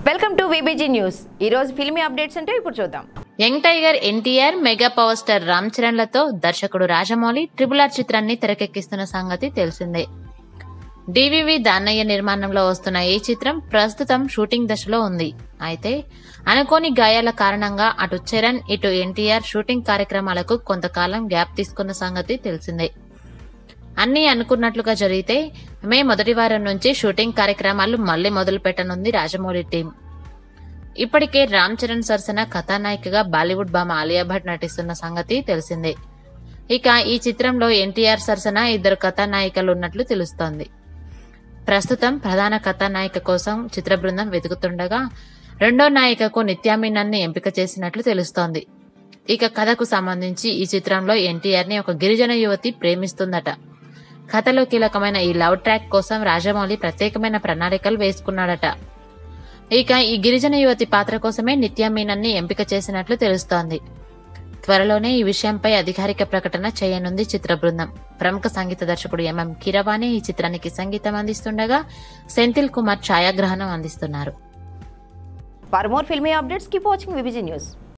welcome to VBG news ఈ రోజు filmy updates అంటే ఇప్పుడు చూద్దాం young tiger NTR mega power star Ram చరణ్లతో దర్శకుడు రాజమౌళి ట్రిపుల్ ఆర్ చిత్రాన్ని తెరకెక్కిస్తున్న సంగతి తెలిసిందే డివివి దానయ్య నిర్మాణంలో వస్తున్న ఈ చిత్రం ప్రస్తుతం షూటింగ్ దశలో ఉంది అయితే అనుకోని గాయాల కారణంగా అటు చరణ్ ఇటు ఎన్టీఆర్ షూటింగ్ కార్యక్రమాలకు కొంతకాలం గ్యాప్ తీసుకున్న సంగతి తెలిసిందే అన్నీ అనుకున్నట్లుగా జరిగితే మే మొదటి వారం నుంచి షూటింగ్ కార్యక్రమాలు మళ్లీ మొదలు పెట్టనుంది రాజమౌళి టీం ఇప్పటికే రామ్ చరణ్ సరసన కథానాయికగా బాలీవుడ్ భామ ఆలియా భట్ నటిస్తున్న సంగతి తెలిసిందే ఇక ఈ చిత్రంలో ఎన్టీఆర్ సరసన ఇద్దరు కథానాయికలు ఉన్నట్లు తెలుస్తోంది ప్రస్తుతం ప్రధాన కథానాయిక కోసం చిత్ర బృందం వెతుకుతుండగా రెండో నాయికకు నిత్యామీనన్ని ఎంపిక చేసినట్లు తెలుస్తోంది ఇక కథకు సంబంధించి ఈ చిత్రంలో ఎన్టీఆర్ ని ఒక గిరిజన యువతి ప్రేమిస్తుందట కథలో కీలకమైన ఈ లవ్ ట్రాక్ కోసం రాజమౌళి ప్రత్యేకమైన ప్రణాళికలు వేసుకున్నాడట ఇక ఈ గిరిజన యువతి పాత్ర కోసమే నిత్యా మీనన్ని ఎంపిక చేసినట్లు తెలుస్తోంది త్వరలోనే ఈ విషయంపై అధికారిక ప్రకటన చేయనుంది చిత్ర బృందం ప్రముఖ సంగీత దర్శకుడు ఎంఎం కీరవాణి ఈ చిత్రానికి సంగీతం అందిస్తుండగా సెంథిల్ కుమార్ ఛాయాగ్రహణం అందిస్తున్నారు for more filmy updates keep watching VBG news